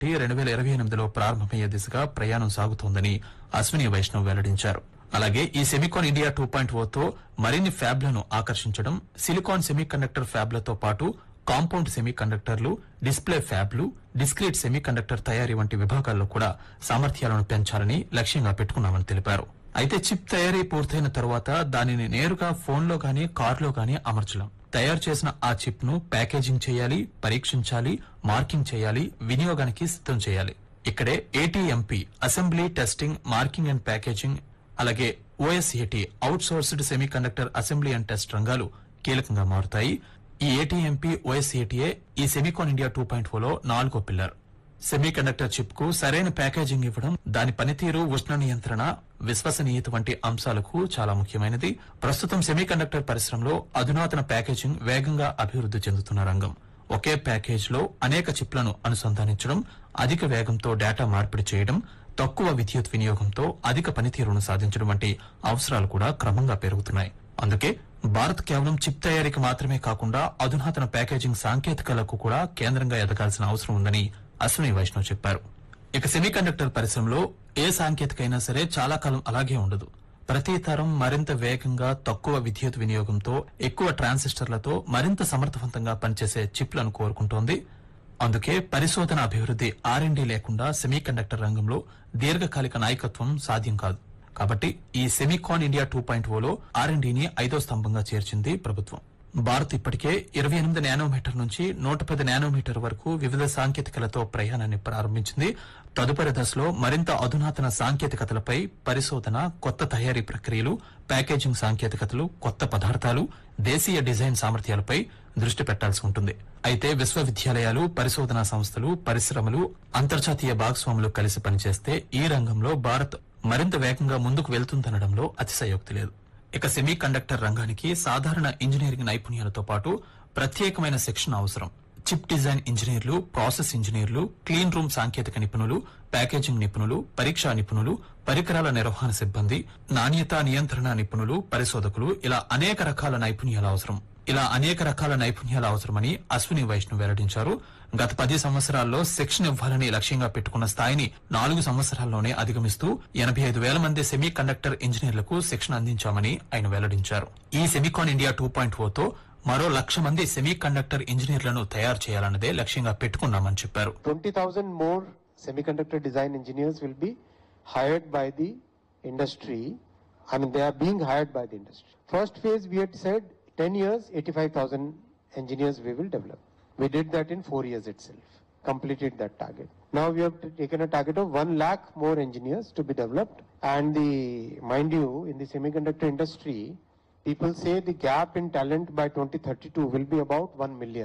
రెండు వేల ఇరవై ఎనిమిదిలో ప్రారంభమయ్యే దిశగా ప్రయాణం సాగుతోందని అశ్విని వైష్ణవ్ వెల్లడించారు అలాగే ఈ సెమికాన్ ఇండియా టూ పాయింట్ ఓతో మరిన్ని ఫ్యాబ్లను ఆకర్షించడం సిలికాన్ సెమీ కండక్టర్ ఫ్యాబ్లతో పాటు కాంపౌండ్ సెమీ కండక్టర్లు డిస్ప్లే ఫ్యాబ్లు డిస్క్రీట్ సెమీ కండక్టర్ తయారీ వంటి విభాగాల్లో కూడా సామర్థ్యాలను పెంచాలని లక్ష్యంగా పెట్టుకున్నామని తెలిపారు అయితే చిప్ తయారీ పూర్తయిన తర్వాత దానిని నేరుగా ఫోన్లో గానీ కారులో గానీ అమర్చలేం తయారు చేసిన ఆ చిప్ ను ప్యాకేజింగ్ చేయాలి పరీక్షించాలి మార్కింగ్ చేయాలి వినియోగానికి సిద్ధం చేయాలి ఇక్కడే ATMP assembly testing marking and packaging అలాగే OSAT outsourced semiconductor assembly and test రంగాలు కీలకంగా మారుతాయి ఈ ఏటీఎంపీ ఓఎస్ఏటీఏ ఈ సెమీకాన్ ఇండియా టూ పాయింట్ లో నాలుగో పిల్లర్ సెమీ కండక్టర్ చిప్ కు సరైన ప్యాకేజింగ్ ఇవ్వడం దాని పనితీరు ఉష్ణ నియంత్రణ విశ్వసనీయత వంటి అంశాలకు చాలా ముఖ్యమైనది ప్రస్తుతం సెమీ కండక్టర్ పరిశ్రమలో అధునాతన ప్యాకేజింగ్ వేగంగా అభివృద్ది చెందుతున్న రంగం ఒకే ప్యాకేజ్ లో అనేక చిప్లను అనుసంధానించడం అధిక వేగంతో డేటా మార్పిడి చేయడం తక్కువ విద్యుత్ వినియోగంతో అధిక పనితీరును సాధించడం వంటి అవసరాలు కూడా క్రమంగా పెరుగుతున్నాయి అందుకే భారత్ కేవలం చిప్ తయారీకి మాత్రమే కాకుండా అధునాతన ప్యాకేజింగ్ సాంకేతికలకు కూడా కేంద్రంగా ఎదగాల్సిన అవసరం ఉందని అశ్విని వైష్ణవ్ చెప్పారు ఇక సెమీకండక్టర్ పరిశ్రమలో ఏ సాంకేతిక అయినా సరే చాలా కాలం అలాగే ఉండదు ప్రతి తరం మరింత వేగంగా తక్కువ విద్యుత్ వినియోగంతో ఎక్కువ ట్రాన్సిస్టర్లతో మరింత సమర్థవంతంగా పనిచేసే చిప్లను కోరుకుంటోంది అందుకే పరిశోధన అభివృద్ది ఆర్ఎండీ లేకుండా సెమీకండక్టర్ రంగంలో దీర్ఘకాలిక నాయకత్వం సాధ్యం కాదు కాబట్టి ఈ సెమీకాన్ ఇండియా టూ పాయింట్ ఓలో ఆర్ఎండీని ఐదో స్తంభంగా చేర్చింది ప్రభుత్వం భారత్ ఇప్పటికే ఇరవై ఎనిమిది నానోమీటర్ నుంచి నూట పది నానోమీటర్ వరకు వివిధ సాంకేతికలతో ప్రయాణాన్ని ప్రారంభించింది తదుపరి దశలో మరింత అధునాతన సాంకేతికతలపై పరిశోధన కొత్త తయారీ ప్రక్రియలు ప్యాకేజింగ్ సాంకేతికతలు కొత్త పదార్థాలు దేశీయ డిజైన్ సామర్థ్యాలపై దృష్టి పెట్టాల్సి ఉంటుంది అయితే విశ్వవిద్యాలయాలు పరిశోధనా సంస్థలు పరిశ్రమలు అంతర్జాతీయ భాగస్వాములు కలిసి పనిచేస్తే ఈ రంగంలో భారత్ మరింత వేగంగా ముందుకు వెళ్తుందనడంలో అతిశయోక్తి లేదు ఇక సెమీ కండక్టర్ రంగానికి సాధారణ ఇంజనీరింగ్ నైపుణ్యాలతో పాటు ప్రత్యేకమైన శిక్షణ అవసరం చిప్ డిజైన్ ఇంజనీర్లు ప్రాసెస్ ఇంజనీర్లు క్లీన్ రూమ్ సాంకేతిక నిపుణులు ప్యాకేజింగ్ నిపుణులు పరీక్షా నిపుణులు పరికరాల నిర్వహణ సిబ్బంది నాణ్యత నియంత్రణ నిపుణులు పరిశోధకులు ఇలా అనేక రకాల నైపుణ్యాల అవసరం ఇలా అనేక రకాల నైపుణ్యాల అవసరమని అశ్విని వైష్ణవ్ వెల్లడించారు గత పది సంవత్సరాల్లో శిక్షణ ఇవ్వాలని లక్ష్యంగా పెట్టుకున్న స్థాయిని నాలుగు సంవత్సరాల్లోనే అధిగమిస్తూ ఎనభై ఐదు వేల మంది సెమీ కండక్టర్ ఇంజనీర్లకు శిక్షణ అందించామని ఆయన వెల్లడించారు ఈ సెమీకాన్ ఇండియా టూ పాయింట్ ఓతో మరో లక్ష మంది సెమీ కండక్టర్ ఇంజనీర్లను తయారు చేయాలన్నదే లక్ష్యంగా పెట్టుకున్నామని చెప్పారు 20,000 more semiconductor design engineers will be hired by the industry. I mean, they are being hired by the industry. First phase, we had said 10 years, 85,000 engineers we will develop. We did that in four years itself, completed that target. Now we have t- taken a target of 1 lakh more engineers to be developed. And the, mind you, in the semiconductor industry, people say the gap in talent by 2032 will be about 1 million.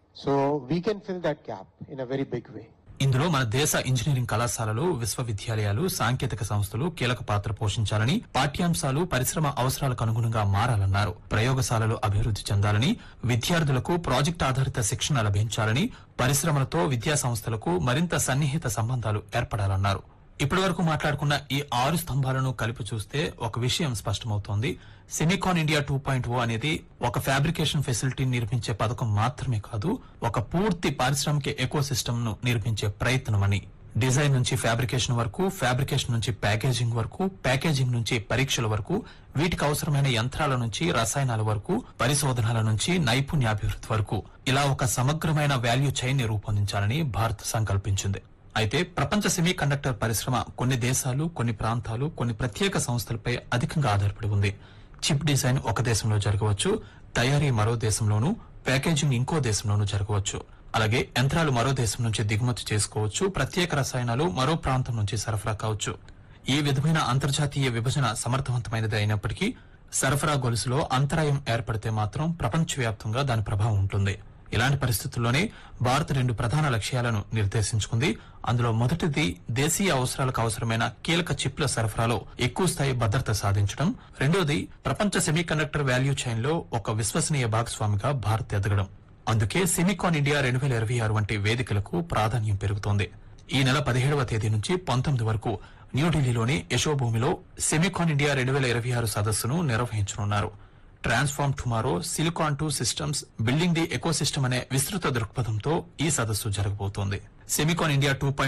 So we can fill that gap in a very big way. ఇందులో మన దేశ engineering కళాశాలలు విశ్వవిద్యాలయాలు సాంకేతిక సంస్థలు కీలక పాత్ర పోషించాలని పాఠ్యాంశాలు పరిశ్రమ అవసరాలకు అనుగుణంగా మారాలన్నారు ప్రయోగశాలలు అభివృద్ది చెందాలని విద్యార్థులకు ప్రాజెక్ట్ ఆధారిత శిక్షణ లభించాలని పరిశ్రమలతో విద్యా సంస్థలకు మరింత సన్నిహిత సంబంధాలు ఏర్పడాలన్నారు ఇప్పటి వరకు మాట్లాడుకున్న ఈ ఆరు స్తంభాలను కలిపి చూస్తే ఒక విషయం స్పష్టమవుతోంది Semicon India two point O అనేది ఒక ఫ్యాబ్రికేషన్ ఫెసిలిటీని నిర్మించే పథకం మాత్రమే కాదు ఒక పూర్తి పారిశ్రామిక ఎకో సిస్టమ్ ను నిర్మించే ప్రయత్నమని డిజైన్ నుంచి ఫ్యాబ్రికేషన్ వరకు ఫ్యాబ్రికేషన్ నుంచి ప్యాకేజింగ్ వరకు ప్యాకేజింగ్ నుంచి పరీక్షల వరకు వీటికి అవసరమైన యంత్రాల నుంచి రసాయనాల వరకు పరిశోధనల నుంచి నైపుణ్యాభివృద్ధి వరకు ఇలా ఒక సమగ్రమైన వాల్యూ చైన్ ని రూపొందించాలని భారత్ సంకల్పించింది అయితే ప్రపంచ సెమీ కండక్టర్ పరిశ్రమ కొన్ని దేశాలు కొన్ని ప్రాంతాలు కొన్ని ప్రత్యేక సంస్థలపై అధికంగా ఆధారపడి ఉంది చిప్ డిజైన్ ఒక దేశంలో జరగవచ్చు తయారీ మరో దేశంలోనూ ప్యాకేజింగ్ ఇంకో దేశంలోనూ జరగవచ్చు అలాగే యంత్రాలు మరో దేశం నుంచి దిగుమతి చేసుకోవచ్చు ప్రత్యేక రసాయనాలు మరో ప్రాంతం నుంచి సరఫరా కావచ్చు ఈ విధమైన అంతర్జాతీయ విభజన సమర్థవంతమైనది అయినప్పటికీ సరఫరా గొలుసులో అంతరాయం ఏర్పడితే మాత్రం ప్రపంచవ్యాప్తంగా దాని ప్రభావం ఉంటుంది ఇలాంటి పరిస్థితుల్లోనే భారత్ రెండు ప్రధాన లక్ష్యాలను నిర్దేశించుకుంది అందులో మొదటిది దేశీయ అవసరాలకు అవసరమైన కీలక చిప్ల సరఫరాలో ఎక్కువ స్థాయి భద్రత సాధించడం రెండోది ప్రపంచ సెమీకండక్టర్ వాల్యూ చైన్ లో ఒక విశ్వసనీయ భాగస్వామిగా భారత్ ఎదగడం అందుకే సెమికాన్ ఇండియా రెండు వేల ఇరవై ఆరు వంటి వేదికలకు ప్రాధాన్యం పెరుగుతోంది ఈ నెల పదిహేడవ తేదీ నుంచి పంతొమ్మిది వరకు న్యూఢిల్లీలోని యశోభూమిలో సెమికాన్ ఇండియా రెండు వేల ఇరవై ఆరు సదస్సును నిర్వహించనున్నారు transform tomorrow silicon to systems building the ecosystem అనే విస్తృత దృక్పథంతో ఈ సదస్సు జరగబోతోంది సెమికాన్ ఇండియా టూ